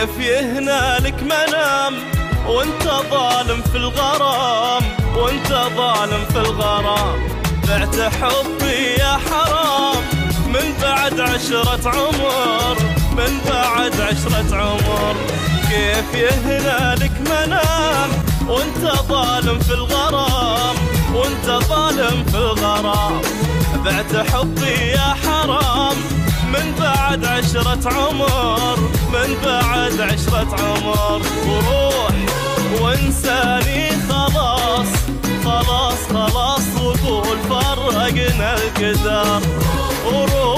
كيف يهنالك منام وانت ظالم في الغرام وانت ظالم في الغرام بعت حبي يا حرام من بعد عشرة عمر من بعد عشرة عمر كيف يهنالك منام وانت ظالم في الغرام وانت ظالم في الغرام بعت حبي يا حرام من بعد عشرة عمر من بعد عشرة عمر وروح وانساني خلاص خلاص خلاص وقول فرقنا القدر وروح